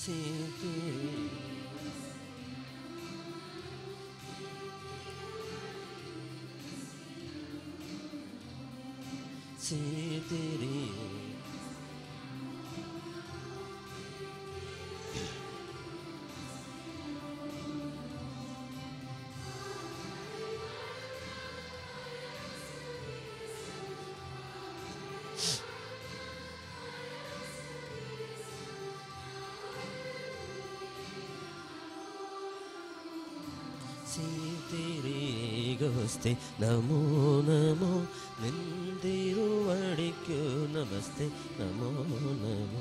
சீதேரி சீதேரி ಸೀತಿರಿಗೋಸ್ತೆ ನಮೋ ನಮೋ ನಿಂದಿರುವಡಿಕ್ಯೋ ನಮಸ್ತೆ ನಮೋ ನಮೋ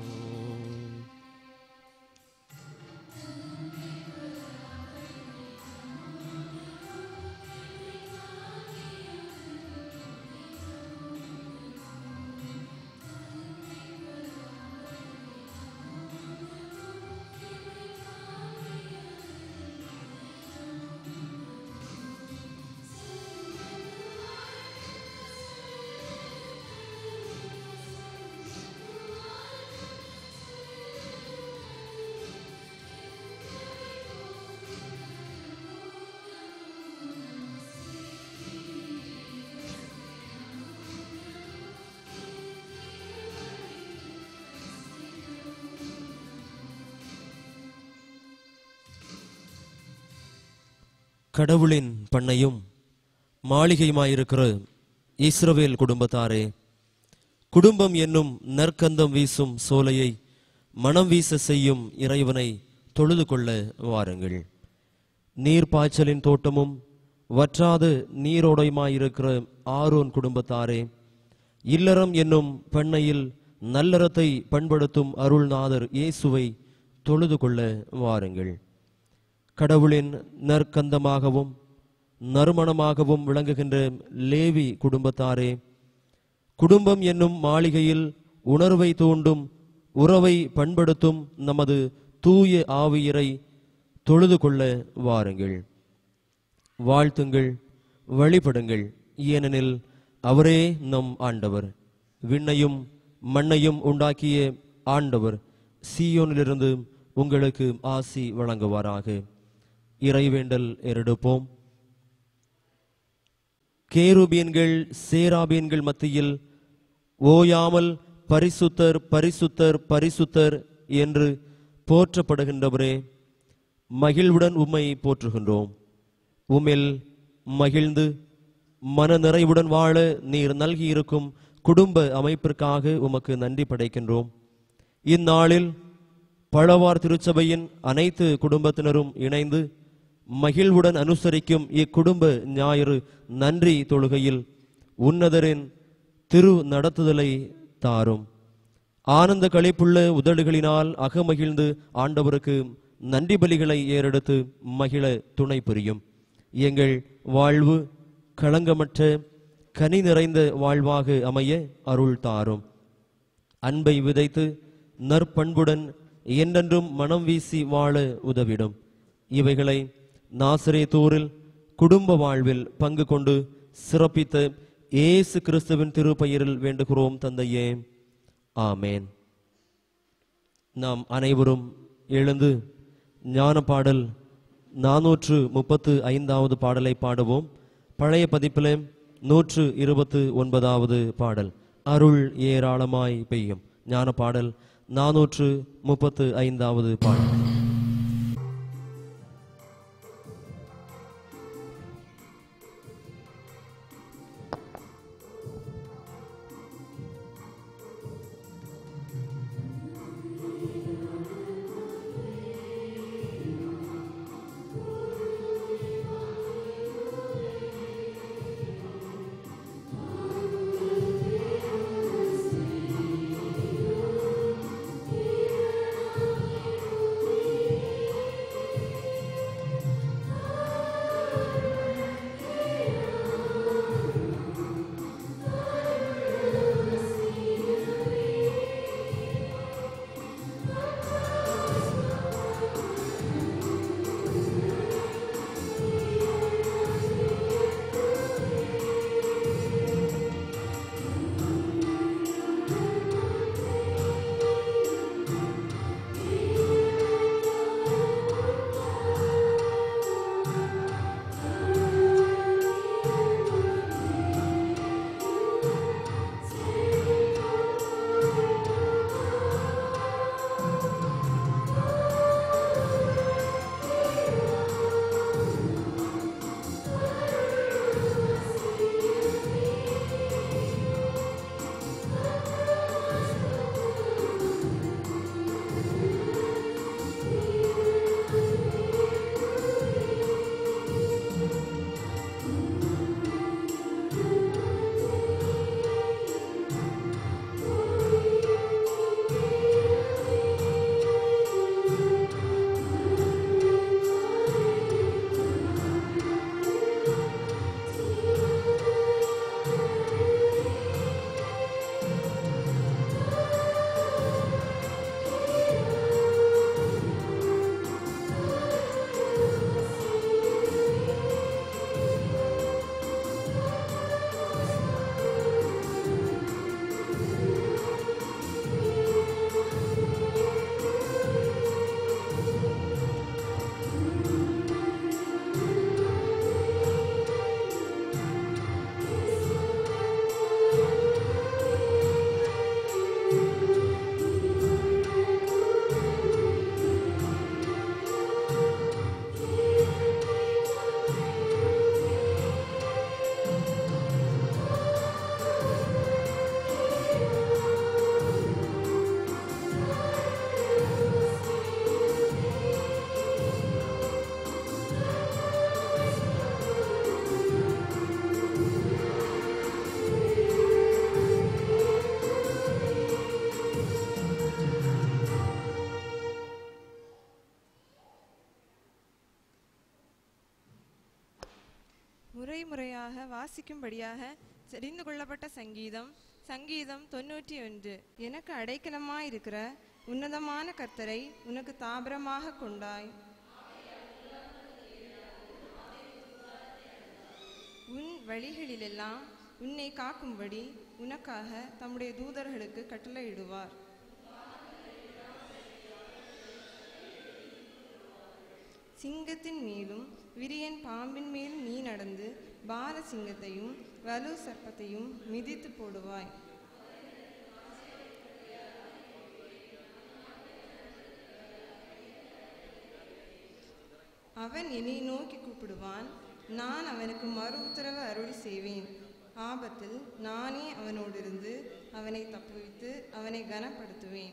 கடவுளின் பண்ணையும் மாளிகையுமாயிருக்கிற இஸ்ரவேல் குடும்பத்தாரே குடும்பம் என்னும் நற்கந்தம் வீசும் சோலையை மனம் வீச செய்யும் இறைவனை தொழுது கொள்ள வாருங்கள் நீர் பாய்ச்சலின் தோட்டமும் வற்றாத நீரோடையுமாயிருக்கிற ஆரோன் குடும்பத்தாரே இல்லறம் என்னும் பண்ணையில் நல்லறத்தை பண்படுத்தும் அருள்நாதர் இயேசுவை தொழுது கொள்ள வாருங்கள் கடவுளின் நற்கந்தமாகவும் நறுமணமாகவும் விளங்குகின்ற லேவி குடும்பத்தாரே குடும்பம் என்னும் மாளிகையில் உணர்வை தூண்டும் உறவை பண்படுத்தும் நமது தூய ஆவியரை தொழுது கொள்ள வாருங்கள் வாழ்த்துங்கள் வழிபடுங்கள் ஏனெனில் அவரே நம் ஆண்டவர் விண்ணையும் மண்ணையும் உண்டாக்கிய ஆண்டவர் சீயோனிலிருந்து உங்களுக்கு ஆசி வழங்குவாராக இறைவேண்டல் எரெடுப்போம் கேருபீன்கள் சேராபீன்கள் மத்தியில் ஓயாமல் பரிசுத்தர் பரிசுத்தர் பரிசுத்தர் என்று போற்றப்படுகின்றவரே மகிழ்வுடன் உம்மை போற்றுகின்றோம் உம்மில் மகிழ்ந்து மன நிறைவுடன் வாழ நீர் நல்கியிருக்கும் குடும்ப அமைப்பிற்காக உமக்கு நன்றி படைக்கின்றோம் இந்நாளில் பழவார் திருச்சபையின் அனைத்து குடும்பத்தினரும் இணைந்து மகிழ்வுடன் அனுசரிக்கும் இக்குடும்ப ஞாயிறு நன்றி தொழுகையில் உன்னதரின் திரு நடத்துதலை தாரும் ஆனந்த களிப்புள்ள உதடுகளினால் அகமகிழ்ந்து ஆண்டவருக்கு நன்றி பலிகளை ஏறெடுத்து மகிழ துணை புரியும் எங்கள் வாழ்வு களங்கமற்ற கனி நிறைந்த வாழ்வாக அமைய அருள் தாரும் அன்பை விதைத்து நற்பண்புடன் என்றென்றும் மனம் வீசி வாழ உதவிடும் இவைகளை நாசரேத்தூரில் குடும்ப வாழ்வில் பங்கு கொண்டு சிறப்பித்த இயேசு கிறிஸ்துவின் திருப்பெயரில் வேண்டுகிறோம் தந்தையே ஆமேன் நாம் அனைவரும் எழுந்து ஞான பாடல் நானூற்று முப்பத்து ஐந்தாவது பாடலை பாடுவோம் பழைய பதிப்பிலே நூற்று இருபத்து ஒன்பதாவது பாடல் அருள் ஏராளமாய் பெய்யும் ஞான பாடல் நானூற்று முப்பத்து ஐந்தாவது பாடல் Thank முறை முறையாக வாசிக்கும்படியாக தெரிந்து கொள்ளப்பட்ட சங்கீதம் சங்கீதம் தொண்ணூற்றி ஒன்று எனக்கு அடைக்கலமாயிருக்கிற உன்னதமான கர்த்தரை உனக்கு தாபரமாக கொண்டாய் உன் வழிகளிலெல்லாம் உன்னை காக்கும்படி உனக்காக தம்முடைய தூதர்களுக்கு கட்டளையிடுவார் சிங்கத்தின் மேலும் விரியன் பாம்பின் மேலும் நீ நடந்து பால சிங்கத்தையும் வலு சர்ப்பத்தையும் மிதித்து போடுவாய் அவன் என்னை நோக்கி கூப்பிடுவான் நான் அவனுக்கு மறு உத்தரவு அருளி செய்வேன் ஆபத்தில் நானே அவனோடிருந்து அவனை தப்புவித்து அவனை கனப்படுத்துவேன்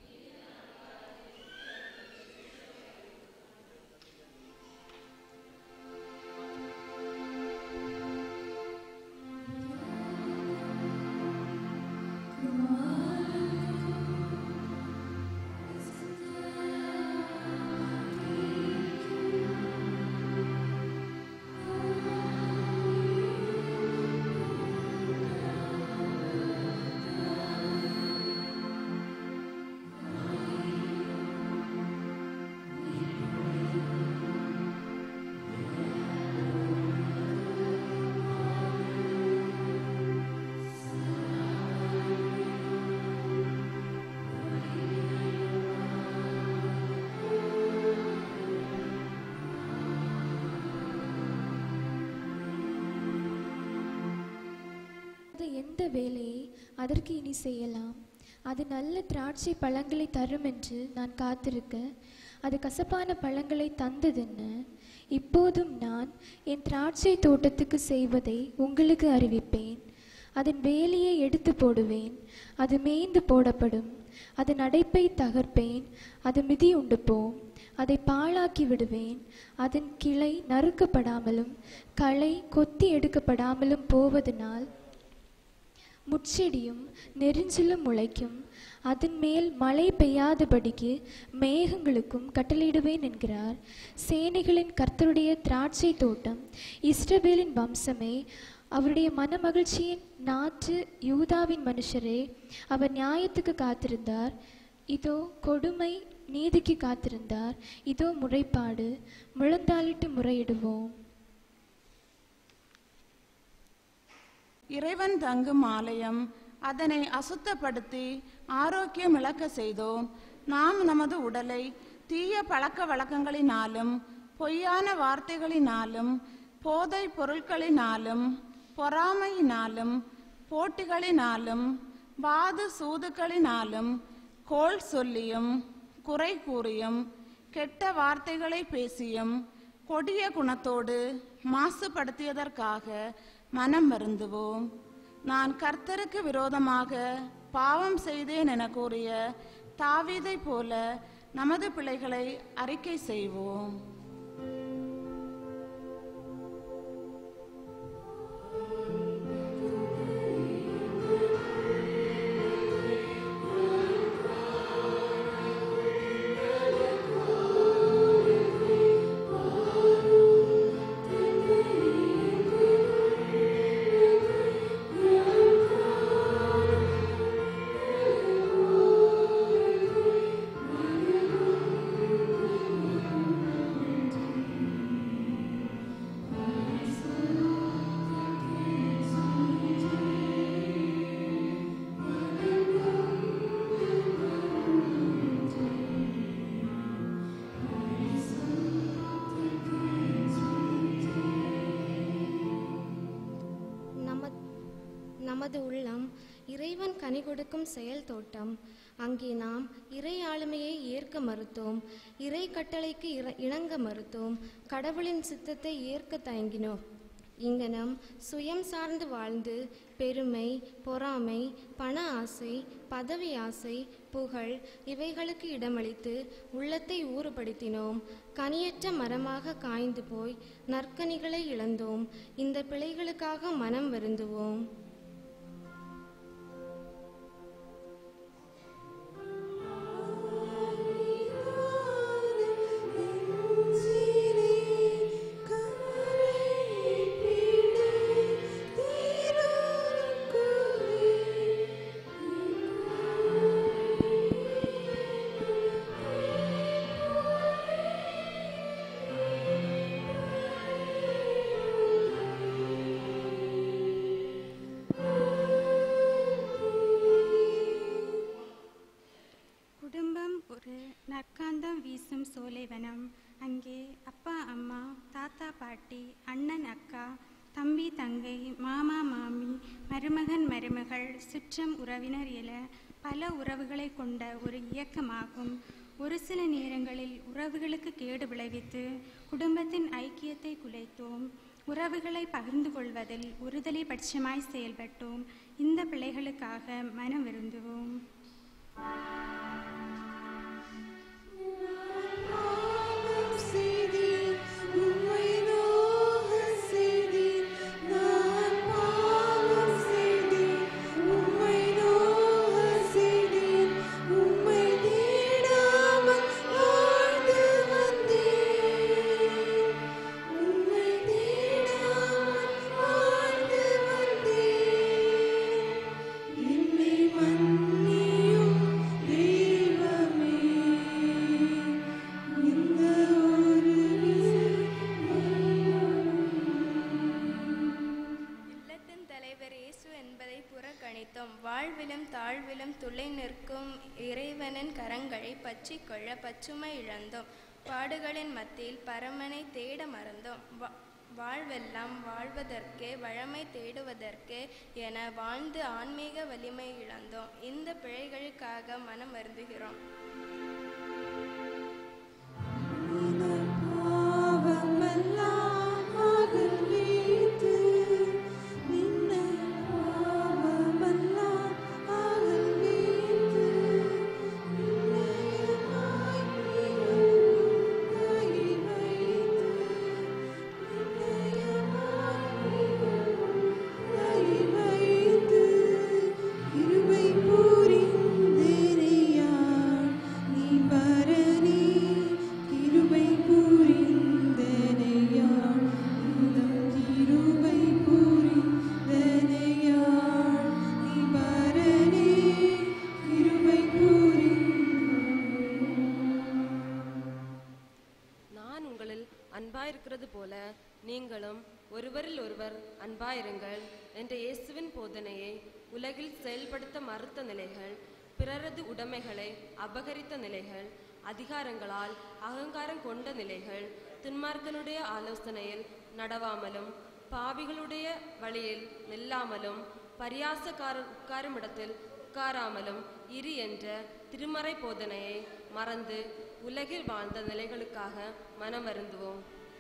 அது எந்த வேலையை அதற்கு இனி செய்யலாம் அது நல்ல திராட்சை பழங்களை தரும் என்று நான் காத்திருக்க அது கசப்பான பழங்களை தந்ததென்ன இப்போதும் நான் என் திராட்சை தோட்டத்துக்கு செய்வதை உங்களுக்கு அறிவிப்பேன் அதன் வேலியை எடுத்து போடுவேன் அது மேய்ந்து போடப்படும் அதன் அடைப்பை தகர்ப்பேன் அது மிதி உண்டு போம் அதை பாழாக்கி விடுவேன் அதன் கிளை நறுக்கப்படாமலும் களை கொத்தி எடுக்கப்படாமலும் போவதனால் முட்செடியும் நெரிஞ்சிலும் முளைக்கும் அதன் மேல் மழை பெய்யாதபடிக்கு மேகங்களுக்கும் கட்டளையிடுவேன் என்கிறார் சேனைகளின் கர்த்தருடைய திராட்சை தோட்டம் இஸ்ரவேலின் வம்சமே அவருடைய மனமகிழ்ச்சியின் நாற்று யூதாவின் மனுஷரே அவர் நியாயத்துக்கு காத்திருந்தார் இதோ கொடுமை நீதிக்கு காத்திருந்தார் இதோ முறைப்பாடு முழந்தாளிட்டு முறையிடுவோம் இறைவன் தங்கும் ஆலயம் அதனை அசுத்தப்படுத்தி ஆரோக்கியம் இழக்க செய்தோம் நாம் நமது உடலை தீய பழக்க வழக்கங்களினாலும் பொய்யான வார்த்தைகளினாலும் போதை பொருட்களினாலும் பொறாமையினாலும் போட்டிகளினாலும் வாது சூதுக்களினாலும் கோள் சொல்லியும் குறை கூறியும் கெட்ட வார்த்தைகளை பேசியும் கொடிய குணத்தோடு மாசுபடுத்தியதற்காக மனம் வருந்துவோம் நான் கர்த்தருக்கு விரோதமாக பாவம் செய்தேன் என கூறிய தாவீதைப் போல நமது பிழைகளை அறிக்கை செய்வோம் நமது நமது உள்ளம் இறைவன் கனி கொடுக்கும் செயல் தோட்டம் அங்கே நாம் இறை ஆளுமையை ஏற்க மறுத்தோம் இறை கட்டளைக்கு இற- இணங்க மறுத்தோம் கடவுளின் சித்தத்தை ஏற்க தயங்கினோம் இங்கனம் சுயம் சார்ந்து வாழ்ந்து பெருமை பொறாமை பண ஆசை பதவி ஆசை புகழ் இவைகளுக்கு இடமளித்து உள்ளத்தை ஊறுபடுத்தினோம் கனியற்ற மரமாக காய்ந்து போய் நற்கனிகளை இழந்தோம் இந்த பிழைகளுக்காக மனம் வருந்துவோம் கரை நற்காந்தம் வீசும் சோலைவனம் அங்கே அப்பா அம்மா தாத்தா பாட்டி அண்ணன் அக்கா தம்பி தங்கை மாமா மாமி மருமகன் மருமகள் சுற்றம் உறவினர் என பல உறவுகளை கொண்ட ஒரு இயக்கமாகும் ஒரு சில நேரங்களில் உறவுகளுக்கு கேடு விளைவித்து குடும்பத்தின் ஐக்கியத்தை குலைத்தோம் உறவுகளை பகிர்ந்து கொள்வதில் ஒருதலை பட்சமாய் செயல்பட்டோம் இந்த பிள்ளைகளுக்காக மனம் விருந்துவோம் இல்லத்தின் தலைவர் இயேசு என்பதை புறக்கணித்தோம் வாழ்விலும் தாழ்விலும் துளை நிற்கும் இறைவனின் கரங்களை பற்றிக் கொள்ள பச்சுமை இழந்தோம் பாடுகளின் மத்தியில் பரமனை தேட மறந்தோம் வா- வாழ்வெல்லாம் வாழ்வதற்கே வழமை தேடுவதற்கே என வாழ்ந்து ஆன்மீக வலிமை இழந்தோம் இந்த பிழைகளுக்காக மனம் வருந்துகிறோம் நான் உங்களில் அன்பாயிருக்கிறது போல நீங்களும் ஒருவரில் ஒருவர் அன்பாயிருங்கள் என்ற இயேசுவின் போதனையை உலகில் செயல்படுத்த மறுத்த நிலைகள் பிறரது உடைமைகளை அபகரித்த நிலைகள் அதிகாரங்களால் அகங்காரம் கொண்ட நிலைகள் துன்மார்க்கனுடைய ஆலோசனையில் நடவாமலும் பாவிகளுடைய வழியில் நில்லாமலும் பரியாசக்கார உட்காரும் இடத்தில் உட்காராமலும் இரு என்ற திருமறை போதனையை மறந்து உலகில் வாழ்ந்த நிலைகளுக்காக மனம் வருந்துவோம்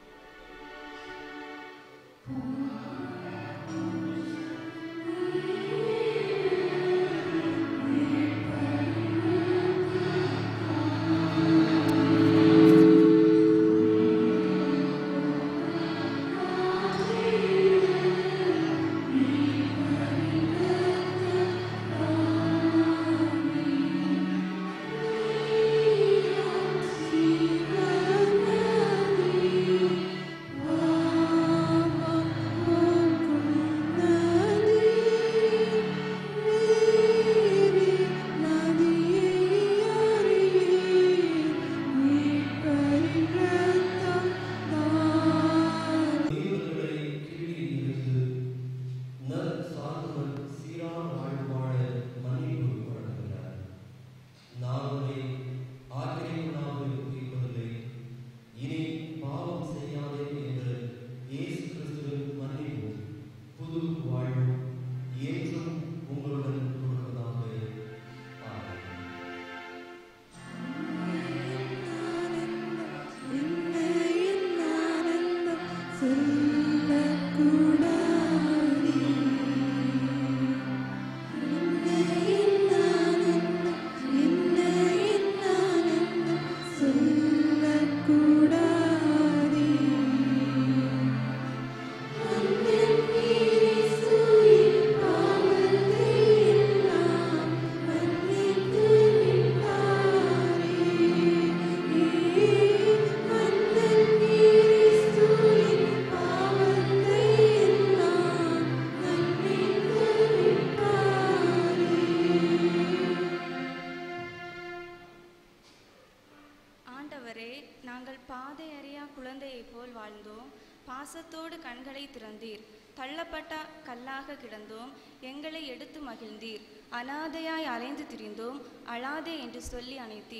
ஆண்டவரே நாங்கள் பாதை அறியா குழந்தையைப் போல் வாழ்ந்தோம் பாசத்தோடு கண்களை திறந்தீர் தள்ளப்பட்ட கல்லாக கிடந்தோம் எங்களை எடுத்து மகிழ்ந்தீர் அனாதையாய் அலைந்து திரிந்தோம் அழாதே என்று சொல்லி அணைத்தீர்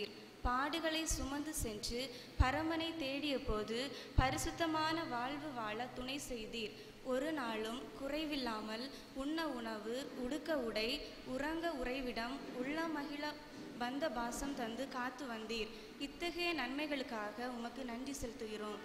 பாடுகளை சுமந்து சென்று பரமனை தேடிய போது பரிசுத்தமான வாழ்வு வாழ துணை செய்தீர் ஒரு நாளும் குறைவில்லாமல் உண்ண உணவு உடுக்க உடை உறங்க உறைவிடம் உள்ள மகிழ பந்த பாசம் தந்து காத்து வந்தீர் இத்தகைய நன்மைகளுக்காக உமக்கு நன்றி செலுத்துகிறோம்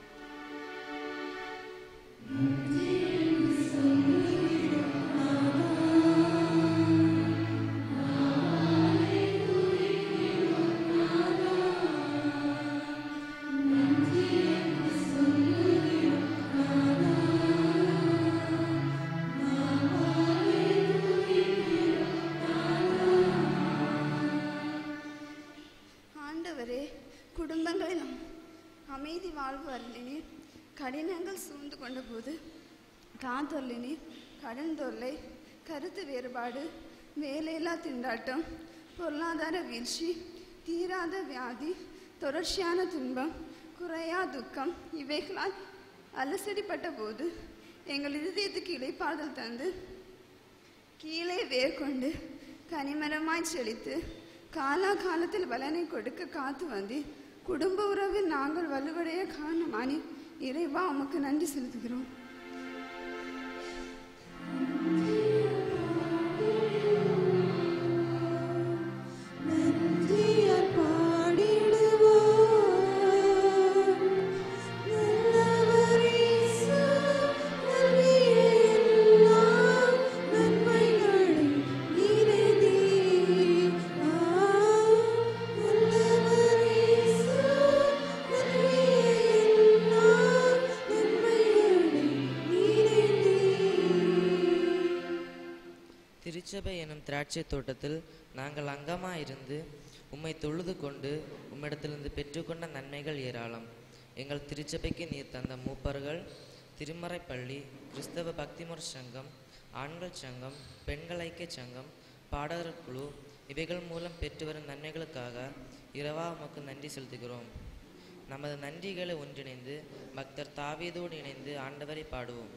ஆண்டவரே குடும்பங்களில் அம்- அமைதி வாழ்வு அருளினீர் கடினங்கள் சூழ்ந்து கொண்டபோது காத்தொல்லினீர் கடன் தொல்லை கருத்து வேறுபாடு வேலையில்லா திண்டாட்டம் பொருளாதார வீழ்ச்சி தீராத வியாதி தொடர்ச்சியான துன்பம் குறையா துக்கம் இவைகளால் அலசடிப்பட்ட போது எங்கள் இருதயத்துக்கு இளைப்பாறுதல் தந்து கீழே வேர் கொண்டு கனிமரமாய் செழித்து காலா காலத்தில் பலனை கொடுக்க காத்து வந்து குடும்ப உறவில் நாங்கள் வலுவடைய காரணமானி இறைவா உமக்கு நன்றி செலுத்துகிறோம் திருச்சபை எனும் திராட்சை தோட்டத்தில் நாங்கள் அங்கமாயிருந்து உம்மை தொழுது கொண்டு உம்மிடத்திலிருந்து பெற்றுக்கொண்ட நன்மைகள் ஏராளம் எங்கள் திருச்சபைக்கு நீர் தந்த மூப்பர்கள் திருமறை பள்ளி கிறிஸ்தவ பக்திமுறை சங்கம் ஆண்கள் சங்கம் பெண்கள் ஐக்கிய சங்கம் பாடகர் குழு இவைகள் மூலம் பெற்று வரும் நன்மைகளுக்காக இரவா உமக்கு நன்றி செலுத்துகிறோம் நமது நன்றிகளை ஒன்றிணைந்து பக்தர் தாவீதோடு இணைந்து ஆண்டவரை பாடுவோம்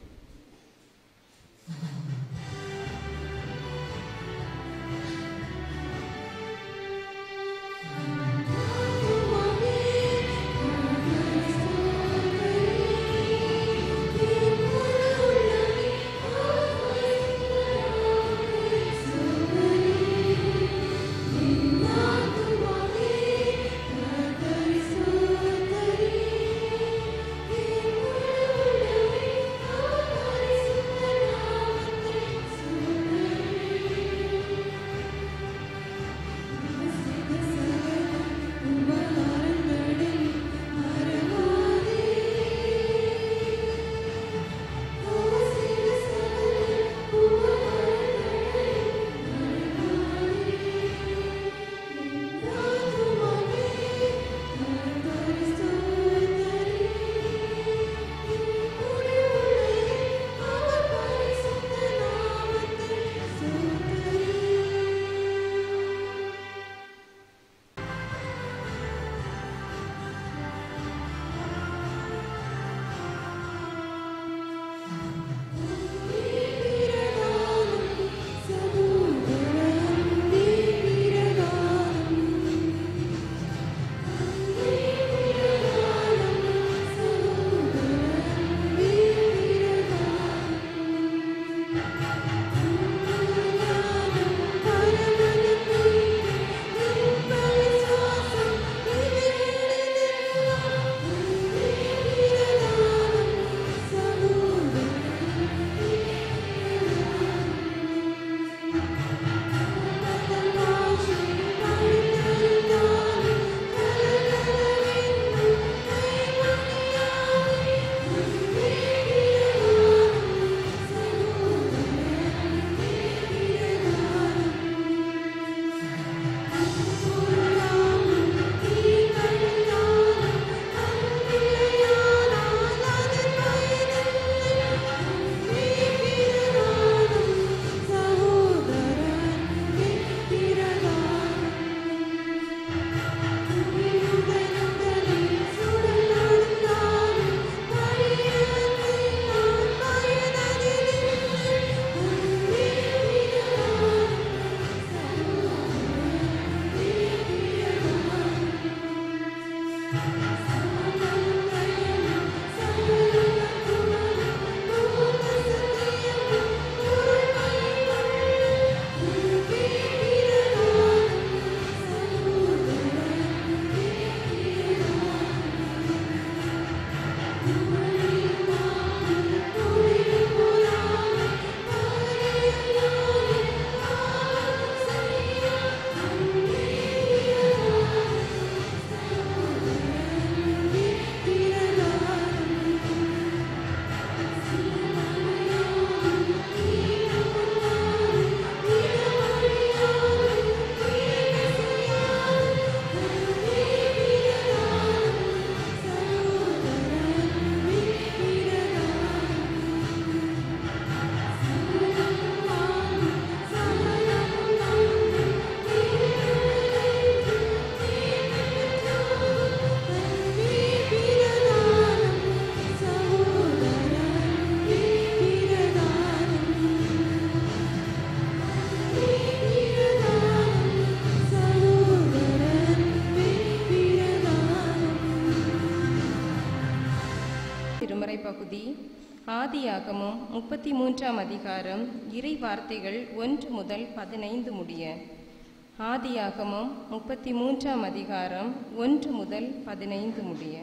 Thank you. திருமறை பகுதி ஆதியாகமம் முப்பத்தி மூன்றாம் அதிகாரம் இறை வார்த்தைகள் ஒன்று முதல் பதினைந்து முடிய ஆதியாகமம் முப்பத்தி மூன்றாம் அதிகாரம் ஒன்று முதல் பதினைந்து முடிய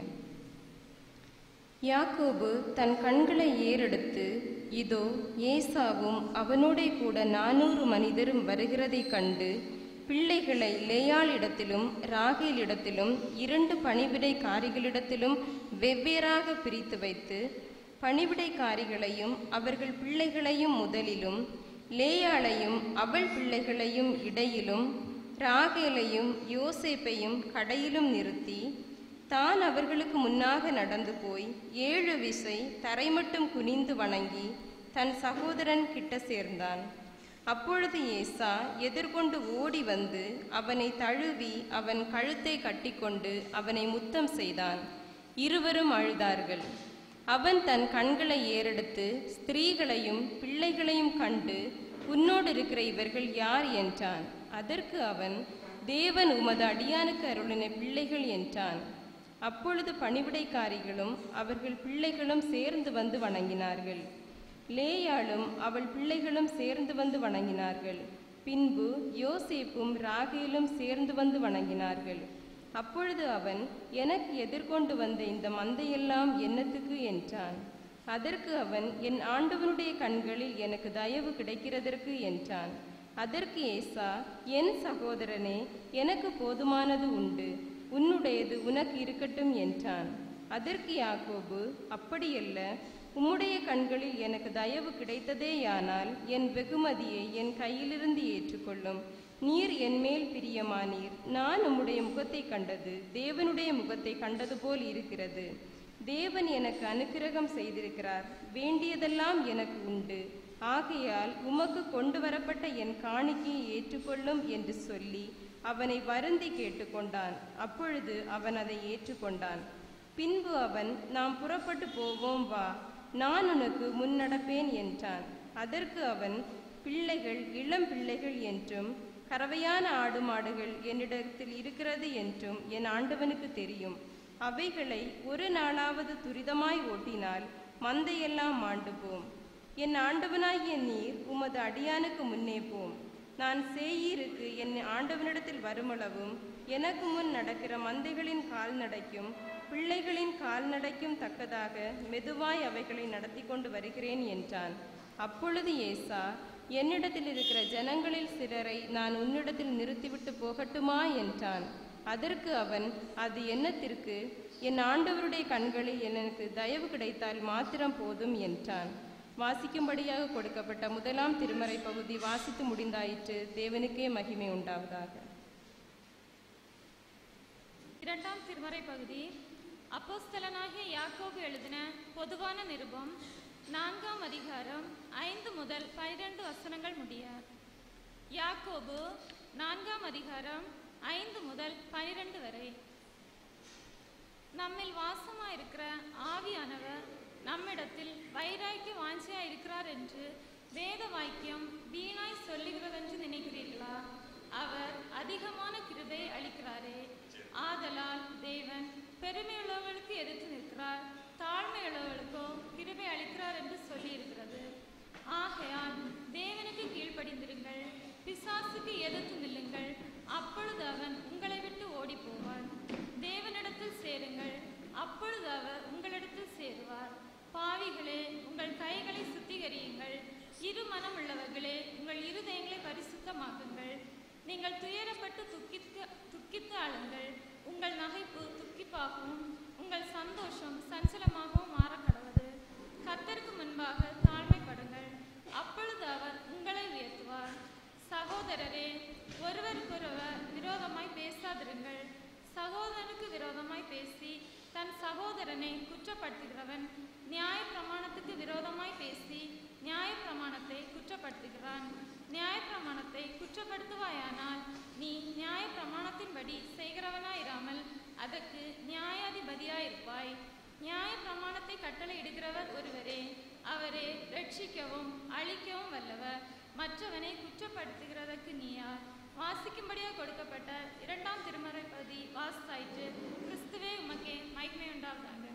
யாக்கோபு தன் கண்களை ஏறெடுத்து இதோ ஏசாவும் அவனோடே கூட நானூறு மனிதரும் வருகிறதைக் கண்டு பிள்ளைகளை லேயாளிடத்திலும் ராகேலிடத்திலும் இரண்டு பணிவிடைக்காரிகளிடத்திலும் வெவ்வேறாக பிரித்து வைத்து பணிவிடைக்காரிகளையும் அவர்கள் பிள்ளைகளையும் முதலிலும் லேயாளையும் அவள் பிள்ளைகளையும் இடையிலும் ராகேலையும் யோசேப்பையும் கடையிலும் நிறுத்தி தான் அவர்களுக்கு முன்னாக நடந்து போய் ஏழு விசை தரைமட்டும் குனிந்து வணங்கி தன் சகோதரன் கிட்ட சேர்ந்தான் அப்பொழுது ஏசா எதிர்கொண்டு ஓடி வந்து அவனை தழுவி அவன் கழுத்தை கட்டிக்கொண்டு அவனை முத்தம் செய்தான் இருவரும் அழுதார்கள் அவன் தன் கண்களை ஏறெடுத்து ஸ்திரீகளையும் பிள்ளைகளையும் கண்டு உன்னோடு இருக்கிற இவர்கள் யார் என்றான் அதற்கு அவன் தேவன் உமது அடியானுக்கு அருளின பிள்ளைகள் என்றான் அப்பொழுது பணிவிடைக்காரிகளும் அவர்கள் பிள்ளைகளும் சேர்ந்து வந்து வணங்கினார்கள் லேயாளும் அவள் பிள்ளைகளும் சேர்ந்து வந்து வணங்கினார்கள் பின்பு யோசேப்பும் ராகேலும் சேர்ந்து வந்து வணங்கினார்கள் அப்பொழுது அவன் எனக்கு எதிர்கொண்டு வந்த இந்த மந்தையெல்லாம் என்னத்துக்கு என்றான் அதற்கு அவன் என் ஆண்டவனுடைய கண்களில் எனக்கு தயவு கிடைக்கிறதற்கு என்றான் அதற்கு ஏசா என் சகோதரனே எனக்கு போதுமானது உண்டு உன்னுடையது உனக்கு இருக்கட்டும் என்றான் அதற்கு யாக்கோபு அப்படியல்ல உம்முடைய கண்களில் எனக்கு தயவு கிடைத்ததேயானால் என் வெகுமதியை என் கையிலிருந்து ஏற்றுக்கொள்ளும் நீர் என் மேல் பிரியமானீர் நான் உம்முடைய முகத்தை கண்டது தேவனுடைய முகத்தை கண்டது போல் இருக்கிறது தேவன் எனக்கு அனுக்கிரகம் செய்திருக்கிறார் வேண்டியதெல்லாம் எனக்கு உண்டு ஆகையால் உமக்கு கொண்டு வரப்பட்ட என் காணிக்கையை ஏற்றுக்கொள்ளும் என்று சொல்லி அவனை வருந்தி கேட்டுக்கொண்டான் அப்பொழுது அவன் அதை ஏற்றுக்கொண்டான் பின்பு அவன் நாம் புறப்பட்டு போவோம் வா நான் உனக்கு முன்னடப்பேன் என்றான் அதற்கு அவன் பிள்ளைகள் இளம் பிள்ளைகள் என்றும் கறவையான ஆடு மாடுகள் என்னிடத்தில் இருக்கிறது என்றும் என் ஆண்டவனுக்கு தெரியும் அவைகளை ஒரு நாளாவது துரிதமாய் ஓட்டினால் மந்தையெல்லாம் மாண்டு போம் என் ஆண்டவனாகிய நீர் உமது அடியானுக்கு முன்னே போம் நான் சேயீருக்கு என் ஆண்டவனிடத்தில் வருமளவும் எனக்கு முன் நடக்கிற மந்தைகளின் கால்நடைக்கும் பிள்ளைகளின் கால்நடைக்கும் தக்கதாக மெதுவாய் அவைகளை நடத்தி கொண்டு வருகிறேன் என்றான் அப்பொழுது ஏசா என்னிடத்தில் இருக்கிற ஜனங்களில் சிலரை நான் உன்னிடத்தில் நிறுத்திவிட்டு போகட்டுமா என்றான் அதற்கு அவன் அது என்னத்திற்கு என் ஆண்டவருடைய கண்களில் எனக்கு தயவு கிடைத்தால் மாத்திரம் போதும் என்றான் வாசிக்கும்படியாக கொடுக்கப்பட்ட முதலாம் திருமறை பகுதி வாசித்து முடிந்தாயிற்று தேவனுக்கே மகிமை உண்டாவதாக இரண்டாம் திருமறை பகுதி அப்போஸ்தலனாகிய யாக்கோபு எழுதின பொதுவான நிருபம் நான்காம் அதிகாரம் ஐந்து முதல் பனிரெண்டு வசனங்கள் முடிய யாக்கோபு நான்காம் அதிகாரம் ஐந்து முதல் பனிரெண்டு வரை நம்மில் வாசமாயிருக்கிற ஆவியானவர் நம்மிடத்தில் வைராக்கிய வாஞ்சியா இருக்கிறார் என்று வேத வாக்கியம் வீணாய் சொல்லுகிறதென்று நினைக்கிறீர்களா அவர் அதிகமான கிருபை அளிக்கிறாரே ஆதலால் தேவன் பாவிகளே உங்கள் கைகளை சுத்திகரியுங்கள் இரு மனம் உள்ளவர்களே உங்கள் இருதயங்களை பரிசுத்தமாக்குங்கள் நீங்கள் துயரப்பட்டு துக்கித்து துக்கித்து அழுங்கள் உங்கள் நகைப்பு துக்கிப்பாகவும் உங்கள் சந்தோஷம் சஞ்சலமாகவும் மாறக்கடவது கர்த்தருக்கு முன்பாக தாழ்மைப்படுங்கள் அப்பொழுது அவர் உங்களை உயர்த்துவார் சகோதரரே ஒருவருக்கொருவர் விரோதமாய் பேசாதிருங்கள் சகோதரனுக்கு விரோதமாய் பேசி தன் சகோதரனை குற்றப்படுத்துகிறவன் நியாய பிரமாணத்துக்கு விரோதமாய் பேசி நியாய பிரமாணத்தை குற்றப்படுத்துகிறான் நியாய பிரமாணத்தை குற்றப்படுத்துவாயானால் நீ நியாய பிரமாணத்தின்படி செய்கிறவனாயிராமல் அதற்கு நியாயாதிபதியாயிருப்பாய் நியாய பிரமாணத்தை கட்டளையிடுகிறவர் ஒருவரே அவரே ரட்சிக்கவும் அழிக்கவும் வல்லவர் மற்றவனை குற்றப்படுத்துகிறதற்கு நீ யார் வாசிக்கும்படியாக கொடுக்கப்பட்ட இரண்டாம் திருமறை பதி வாசாயிற்று கிறிஸ்துவே உமக்கே மகிமை உண்டாவதாக